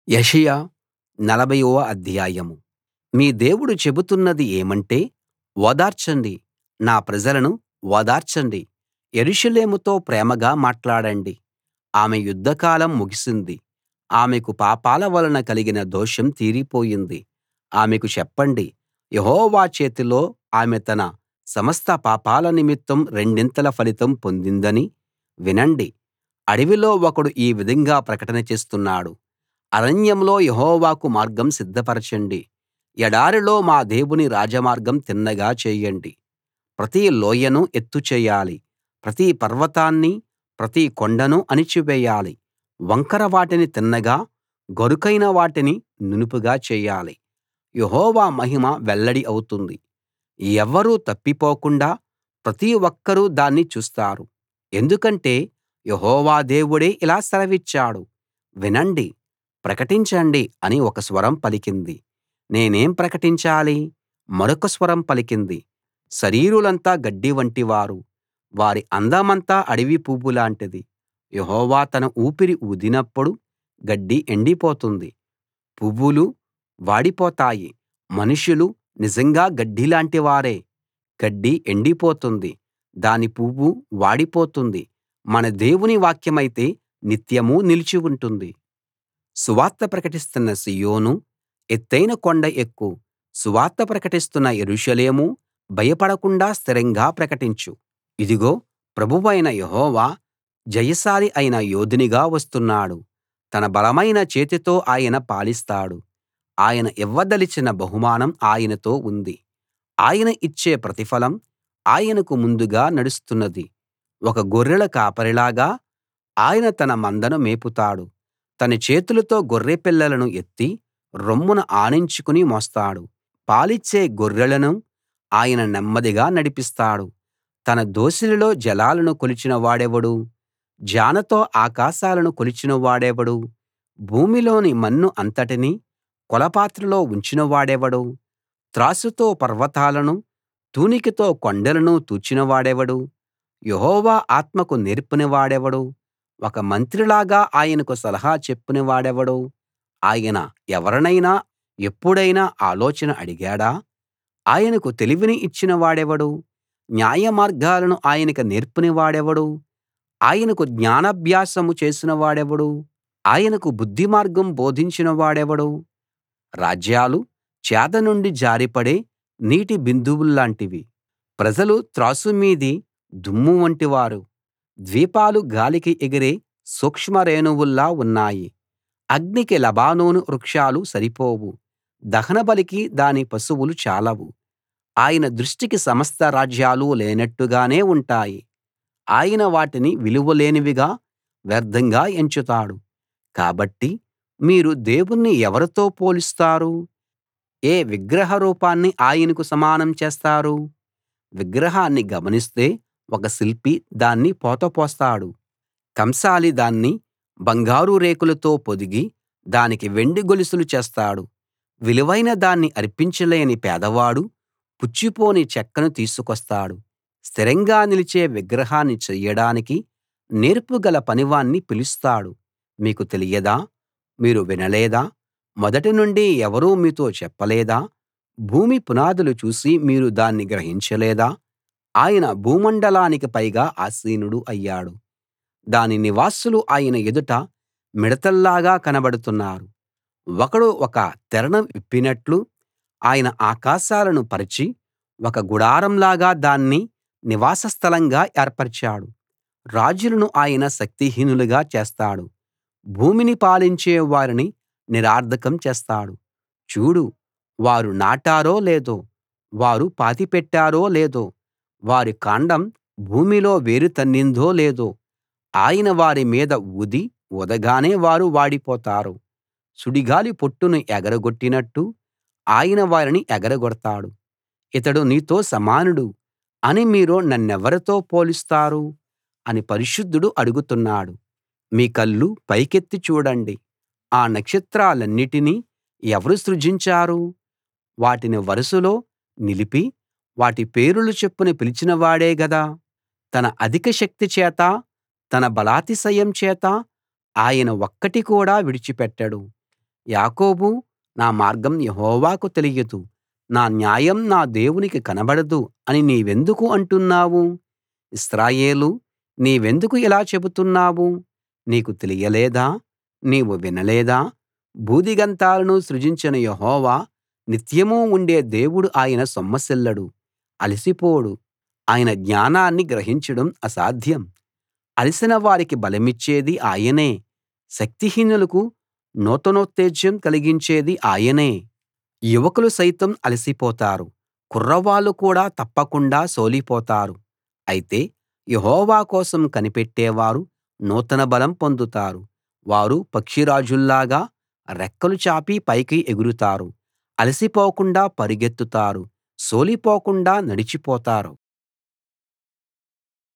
యెషయా నలభైవ అధ్యాయం మీ దేవుడు చెబుతున్నది ఏమంటే ఓదార్చండి నా ప్రజలను ఓదార్చండి యెరూషలేముతో ప్రేమగా మాట్లాడండి ఆమె యుద్ధకాలం ముగిసింది ఆమెకు పాపాల వలన కలిగిన దోషం తీరిపోయింది ఆమెకు చెప్పండి యెహోవా చేతిలో ఆమె తన సమస్త పాపాల నిమిత్తం రెండింతల ఫలితం పొందిందని వినండి అడవిలో ఒకడు ఈ విధంగా ప్రకటన చేస్తున్నాడు అరణ్యంలో యెహోవాకు మార్గం సిద్ధపరచండి ఎడారిలో మా దేవుని రాజమార్గం తిన్నగా చేయండి ప్రతి లోయను ఎత్తు చేయాలి ప్రతి పర్వతాన్నీ ప్రతి కొండను అణిచివేయాలి వంకర వాటిని తిన్నగా గరుకైన వాటిని నునుపుగా చేయాలి యెహోవా మహిమ వెల్లడి అవుతుంది ఎవ్వరూ తప్పిపోకుండా ప్రతి ఒక్కరూ దాన్ని చూస్తారు ఎందుకంటే యెహోవా దేవుడే ఇలా సెలవిచ్చాడు వినండి ప్రకటించండి అని ఒక స్వరం పలికింది నేనేం ప్రకటించాలి మరొక స్వరం పలికింది శరీరులంతా గడ్డి వంటివారు వారి అందమంతా అడవి పువ్వులాంటిది యెహోవా తన ఊపిరి ఊదినప్పుడు గడ్డి ఎండిపోతుంది పువ్వులు వాడిపోతాయి మనుషులు నిజంగా గడ్డిలాంటి వారే గడ్డి ఎండిపోతుంది దాని పువ్వు వాడిపోతుంది మన దేవుని వాక్యమైతే నిత్యమూ నిలిచి ఉంటుంది సువార్త ప్రకటిస్తున్న సీయోనూ ఎత్తయిన కొండ ఎక్కు సువార్త ప్రకటిస్తున్న యెరూషలేమూ భయపడకుండా స్థిరంగా ప్రకటించు ఇదిగో ప్రభువైన యెహోవా జయశాలి అయిన యోధునిగా వస్తున్నాడు తన బలమైన చేతితో ఆయన పాలిస్తాడు ఆయన ఇవ్వదలిచిన బహుమానం ఆయనతో ఉంది ఆయన ఇచ్చే ప్రతిఫలం ఆయనకు ముందుగా నడుస్తున్నది ఒక గొర్రెల కాపరిలాగా ఆయన తన మందను మేపుతాడు తన చేతులతో గొర్రెపిల్లలను ఎత్తి రొమ్మున ఆనించుకుని మోస్తాడు పాలిచ్చే గొర్రెలను ఆయన నెమ్మదిగా నడిపిస్తాడు తన దోసిలిలో జలాలను కొలిచిన వాడెవడు జానతో ఆకాశాలను కొలిచిన వాడెవడు భూమిలోని మన్ను అంతటినీ కొలపాత్రలో ఉంచిన వాడెవడు త్రాసుతో పర్వతాలను తూనికతో కొండలను తూచిన వాడెవడు యెహోవా ఆత్మకు నేర్పిన వాడెవడు ఒక మంత్రిలాగా ఆయనకు సలహా చెప్పిన వాడెవడు ఆయన ఎవరినైనా ఎప్పుడైనా ఆలోచన అడిగాడా ఆయనకు తెలివిని ఇచ్చిన వాడెవడు న్యాయమార్గాలను ఆయనకు నేర్పిన వాడెవడు ఆయనకు జ్ఞానాభ్యాసం చేసిన వాడెవడు ఆయనకు బుద్ధిమార్గం బోధించిన వాడెవడు రాజ్యాలు చేత నుండి జారిపడే నీటి బిందువుల్లాంటివి ప్రజలు త్రాసు మీది దుమ్ము వంటివారు ద్వీపాలు గాలికి ఎగిరే సూక్ష్మ రేణువుల్లా ఉన్నాయి అగ్నికి లెబానోను వృక్షాలు సరిపోవు దహనబలికి దాని పశువులు చాలవు ఆయన దృష్టికి సమస్త రాజ్యాలు లేనట్టుగానే ఉంటాయి ఆయన వాటిని విలువలేనివిగా వ్యర్థంగా ఎంచుతాడు కాబట్టి మీరు దేవుణ్ణి ఎవరితో పోలుస్తారు ఏ విగ్రహ రూపాన్ని ఆయనకు సమానం చేస్తారు విగ్రహాన్ని గమనిస్తే ఒక శిల్పి దాన్ని పోతపోస్తాడు కంసాలి దాన్ని బంగారు రేకులతో పొదిగి దానికి వెండి గొలుసులు చేస్తాడు విలువైన దాన్ని అర్పించలేని పేదవాడు పుచ్చిపోని చెక్కను తీసుకొస్తాడు స్థిరంగా నిలిచే విగ్రహాన్ని చెయ్యడానికి నేర్పుగల పనివాణ్ణి పిలుస్తాడు మీకు తెలియదా మీరు వినలేదా మొదటి నుండి ఎవరూ మీతో చెప్పలేదా భూమి పునాదులు చూసి మీరు దాన్ని గ్రహించలేదా ఆయన భూమండలానికి పైగా ఆసీనుడు అయ్యాడు దాని నివాసులు ఆయన ఎదుట మిడతల్లాగా కనబడుతున్నారు ఒకడు ఒక తెరను విప్పినట్లు ఆయన ఆకాశాలను పరచి ఒక గుడారంలాగా దాన్ని నివాస స్థలంగా ఏర్పరిచాడు రాజులను ఆయన శక్తిహీనులుగా చేస్తాడు భూమిని పాలించే వారిని నిరర్థకం చేస్తాడు చూడు వారు నాటారో లేదో వారు పాతిపెట్టారో లేదో వారి కాండం భూమిలో వేరు తన్నిందో లేదో ఆయన వారి మీద ఊది ఊదగానే వారు వాడిపోతారు సుడిగాలి పొట్టును ఎగరగొట్టినట్టు ఆయన వారిని ఎగరగొడతాడు ఇతడు నీతో సమానుడు అని మీరు నన్నెవరితో పోలుస్తారు అని పరిశుద్ధుడు అడుగుతున్నాడు మీ కళ్ళు పైకెత్తి చూడండి ఆ నక్షత్రాలన్నిటినీ ఎవరు సృజించారు వాటిని వరుసలో నిలిపి వాటి పేరుల చొప్పున పిలిచినవాడే గదా తన అధిక శక్తి చేత తన బలాతిశయం చేత ఆయన ఒక్కటి కూడా విడిచిపెట్టడు యాకోబూ నా మార్గం యెహోవాకు తెలియదు నా న్యాయం నా దేవునికి కనబడదు అని నీవెందుకు అంటున్నావు ఇశ్రాయేలూ నీవెందుకు ఇలా చెబుతున్నావు నీకు తెలియలేదా నీవు వినలేదా భూదిగంతాలను సృజించిన యెహోవా నిత్యమూ ఉండే దేవుడు ఆయన సొమ్మసిల్లడు అలసిపోడు ఆయన జ్ఞానాన్ని గ్రహించడం అసాధ్యం అలసిన వారికి బలమిచ్చేది ఆయనే శక్తిహీనులకు నూతనోత్తేజం కలిగించేది ఆయనే యువకులు సైతం అలసిపోతారు కుర్రవాళ్ళు కూడా తప్పకుండా సోలిపోతారు అయితే యెహోవా కోసం కనిపెట్టేవారు నూతన బలం పొందుతారు వారు పక్షిరాజుల్లాగా రెక్కలు చాపి పైకి ఎగురుతారు అలసిపోకుండా పరుగెత్తుతారు సోలిపోకుండా నడిచిపోతారు